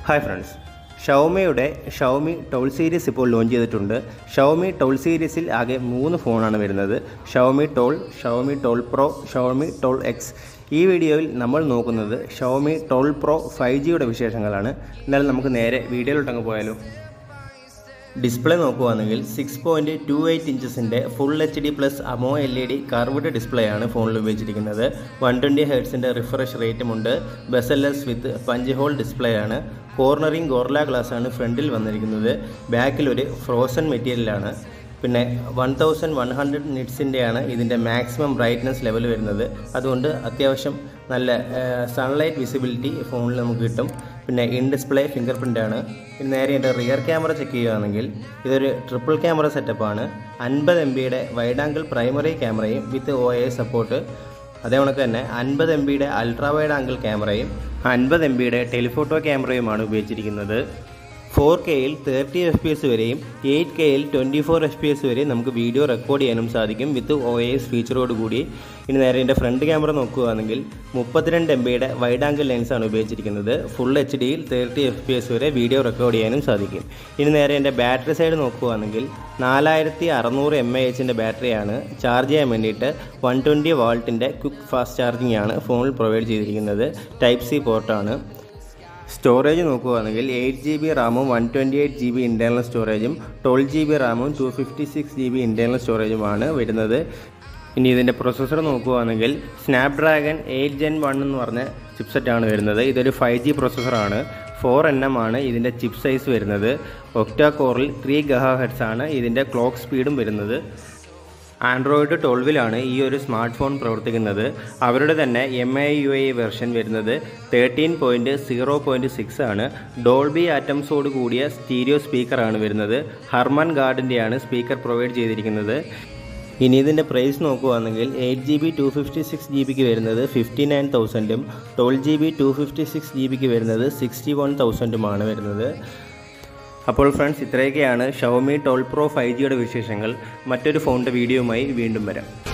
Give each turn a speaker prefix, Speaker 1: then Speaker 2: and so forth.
Speaker 1: hi friends ഷവോമിയുടെ Xiaomi tall series ഇപ്പോൾ launch ചെയ്തിട്ടുണ്ട് ഷവോമി ടോൾ സീരീസിൽ ആകെ മൂന്ന് ഫോണാണ് വരുന്നത് Xiaomi tall Xiaomi tall pro Xiaomi tall X ഈ വീഡിയോയിൽ നമ്മൾ നോക്കുന്നത് ഷവോമി ടോൾ പ്രോ ഫൈവ് ജിയുടെ വിശേഷങ്ങളാണ് എന്നാലും നമുക്ക് നേരെ വീഡിയോയിലോട്ടങ്ങ് പോയാലോ ഡിസ്പ്ലേ നോക്കുകയാണെങ്കിൽ സിക്സ് പോയിൻറ്റ് ടു എയ്റ്റ് ഇഞ്ചസിൻ്റെ full H D plus AMOLED curved display ആണ് ഫോണിൽ ഉപയോഗിച്ചിരിക്കുന്നത് വൺ ട്വൻറ്റി ഹെഡ്സിൻ്റെ റിഫ്രഷ് റേറ്റുമുണ്ട് bezelless with punch hole display ആണ് കോർണറിങ് ഗോർല ഗ്ലാസ് ആണ് ഫ്രണ്ടിൽ വന്നിരിക്കുന്നത് ബാക്കിൽ ഒരു ഫ്രോസൺ മെറ്റീരിയലാണ് പിന്നെ വൺ തൗസൻഡ് വൺ ഹൺഡ്രഡ് നിറ്റ്സിൻ്റെയാണ് ഇതിൻ്റെ മാക്സിമം ബ്രൈറ്റ്നസ് ലെവൽ വരുന്നത് അതുകൊണ്ട് അത്യാവശ്യം നല്ല സൺലൈറ്റ് വിസിബിലിറ്റി ഫോണിൽ നമുക്ക് കിട്ടും പിന്നെ ഇൻ ഡിസ്പ്ലേ ഫിംഗർ പ്രിൻ്റാണ് പിന്നെ നേരെ എൻ്റെ റിയർ ക്യാമറ ചെക്ക് ചെയ്യുകയാണെങ്കിൽ ഇതൊരു ട്രിപ്പിൾ ക്യാമറ സെറ്റപ്പാണ് അൻപത് എം ബിയുടെ വൈഡ് ആംഗിൾ പ്രൈമറി ക്യാമറയും വിത്ത് ഒ എ സപ്പോർട്ട് അതേ കണക്ക് തന്നെ അൻപത് എം ബിയുടെ അൾട്രാ വൈഡ് ആംഗിൾ ക്യാമറയും അൻപത് എം ബിയുടെ ടെലിഫോട്ടോ ക്യാമറയുമാണ് ഉപയോഗിച്ചിരിക്കുന്നത് ഫോർ കെയിൽ തേർട്ടി എഫ് പി എസ് വരെയും എയ്റ്റ് കെയിൽ twenty four F P S വരെയും നമുക്ക് വീഡിയോ റെക്കോർഡ് ചെയ്യാനും സാധിക്കും വിത്ത് ഒ എസ് ഫീച്ചറോട് കൂടി ഇനി നേരെ എൻ്റെ ഫ്രണ്ട് ക്യാമറ നോക്കുകയാണെങ്കിൽ മുപ്പത്തിരണ്ട് എം ബിയുടെ വൈഡ് ആംഗിൾ ലെൻസാണ് ഉപയോഗിച്ചിരിക്കുന്നത് ഫുൾ എച്ച് ഡിയിൽ തേർട്ടി എഫ് പി എസ് വരെ വീഡിയോ റെക്കോർഡ് ചെയ്യാനും സാധിക്കും ഇനി നേരെ എൻ്റെ ബാറ്ററി സൈഡ് നോക്കുകയാണെങ്കിൽ നാലായിരത്തി അറുന്നൂറ് എം എ എച്ചിൻ്റെ ബാറ്ററിയാണ് ചാർജ് ചെയ്യാൻ വേണ്ടിയിട്ട് വൺ ട്വൻറ്റി വാൾട്ടിൻ്റെ ക്വിക്ക് ഫാസ്റ്റ് ചാർജിങ് ആണ് ഫോണിൽ പ്രൊവൈഡ് ചെയ്തിരിക്കുന്നത് ടൈപ്പ് സി പോർട്ടാണ് സ്റ്റോറേജ് നോക്കുകയാണെങ്കിൽ എയ്റ്റ് ജി ബി റാമും one twenty eight G B internal സ്റ്റോറേജും ട്വൽവ് ജി ബി റാമും two fifty six G B internal സ്റ്റോറേജുമാണ് വരുന്നത് ഇനി ഇതിൻ്റെ പ്രൊസസ്സർ നോക്കുകയാണെങ്കിൽ സ്നാപ്ഡ്രാഗൺ എയ്റ്റ് ജെൻ വൺ എന്ന് പറഞ്ഞ ചിപ്സെറ്റാണ് വരുന്നത് ഇതൊരു ഫൈവ് ജി പ്രൊസസ്സറാണ് ഫോർ എൻ എം ആണ് ഇതിൻ്റെ ചിപ്പ് സൈസ് വരുന്നത് ഒക്ടാ കോറിൽ ത്രീ ഗഹ ഹെഡ്സ് ആണ് ഇതിൻ്റെ ക്ലോക്ക് സ്പീഡും വരുന്നത് ആൻഡ്രോയിഡ് ട്വൽവിലാണ് ഈ ഒരു സ്മാർട്ട് ഫോൺ പ്രവർത്തിക്കുന്നത് അവരുടെ തന്നെ M I U I version വരുന്നത് thirteen point zero point six ആണ് ഡോൾബി ആറ്റംസോട് കൂടിയ സ്റ്റീരിയോ സ്പീക്കറാണ് വരുന്നത് ഹർമൻ ഗാർഡിൻ്റെയാണ് സ്പീക്കർ പ്രൊവൈഡ് ചെയ്തിരിക്കുന്നത് ഇനി ഇതിൻ്റെ പ്രൈസ് നോക്കുകയാണെങ്കിൽ eight G B two fifty six G ബിക്ക് വരുന്നത് ഫിഫ്റ്റി നയൻ തൗസൻഡും twelve G B two fifty six G ബിക്ക് വരുന്നത് സിക്സ്റ്റി വൺ തൗസൻഡുമാണ് വരുന്നത് അപ്പോൾ ഫ്രണ്ട്സ് ഇത്രയൊക്കെയാണ് ഷവമി ടോൾ പ്രോ ഫൈവ് ജിയുടെ വിശേഷങ്ങൾ മറ്റൊരു ഫോണിൻ്റെ വീഡിയോയുമായി വീണ്ടും വരാം